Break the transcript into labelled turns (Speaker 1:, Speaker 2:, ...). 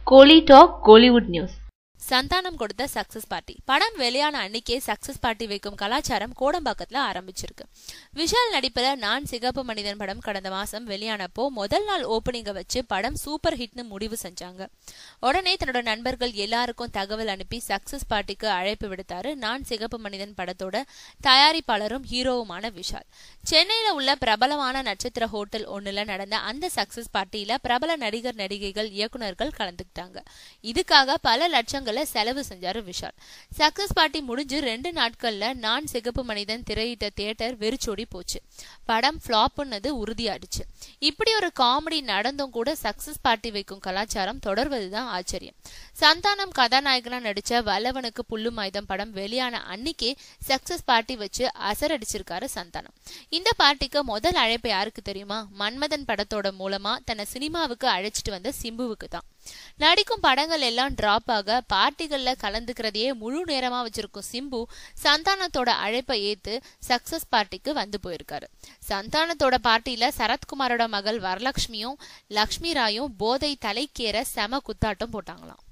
Speaker 1: கோலி talk Kollywood news
Speaker 2: Santhanam கொடுத்த success party படம் வெளியான அன்னைக்கே சக்சஸ் பார்ட்டி வைக்கும் கலாச்சாரம் கோடம்பாக்கத்துல ஆரம்பிச்சிருக்கு விஷால் நடிப்புல நான் சிகப்பு மனிதன் படம் கடந்த மாசம் வெளியானப்போ முதல் நாள் ஓப்பனிங்க வச்சு படம் சூப்பர் ஹிட்னு முடிவு செஞ்சாங்க உடனே தன்னோட நண்பர்கள் எல்லாருக்கும் தகவல் அனுப்பி சக்சஸ் பார்ட்டிக்கு அழைப்பு விடுத்தாரு நான் சிகப்பு மனிதன் படத்தோட தயாரிப்பாளரும் ஹீரோவுமான விஷால் சென்னையில உள்ள பிரபலமான நட்சத்திர ஹோட்டல் ஒண்ணுல நடந்த அந்த சக்சஸ் பார்ட்டியில பிரபல நடிகர் நடிகைகள் இயக்குனர்கள் கலந்துக்கிட்டாங்க இதுக்காக பல லட்சங்களை செலவு செஞ்சாரு விஷால் சக்சஸ் பார்ட்டி முடிஞ்சு ரெண்டு நாட்கள்ல நான் சிகப்பு மனிதன் திரையிட்ட தியேட்டர் வெறிச்சோடி போச்சு படம் ஃபிளாப்னது உறுதியாடுச்சு இப்படி ஒரு காமெடி நடந்தும் கூட சக்சஸ் பார்ட்டி வைக்கும் கலாச்சாரம் தொடர்வதுதான் ஆச்சரியம் சந்தானம் கதாநாயகனா நடிச்ச வல்லவனுக்கு புல்லு மாயுதம் படம் வெளியான அன்னைக்கே சக்சஸ் பார்ட்டி வச்சு அசரடிச்சிருக்காரு சந்தானம் இந்த பார்ட்டிக்கு முதல் அழைப்பு யாருக்கு தெரியுமா மன்மதன் படத்தோட மூலமா தன்னை சினிமாவுக்கு அழைச்சிட்டு வந்த சிம்புவுக்கு தான் நடிக்கும் படங்கள் எல்லாம் டிராப் ஆக பார்ட்டிகள்ல கலந்துக்கிறதையே முழு நேரமா வச்சிருக்கும் சிம்பு சந்தானத்தோட அழைப்பை ஏத்து சக்சஸ் பார்ட்டிக்கு வந்து போயிருக்காரு சந்தானத்தோட பார்ட்டியில சரத்குமாரோட மகள் வரலட்சுமியும் லக்ஷ்மி ராயும் போதை தலைக்கேற செம குத்தாட்டம் போட்டாங்களாம்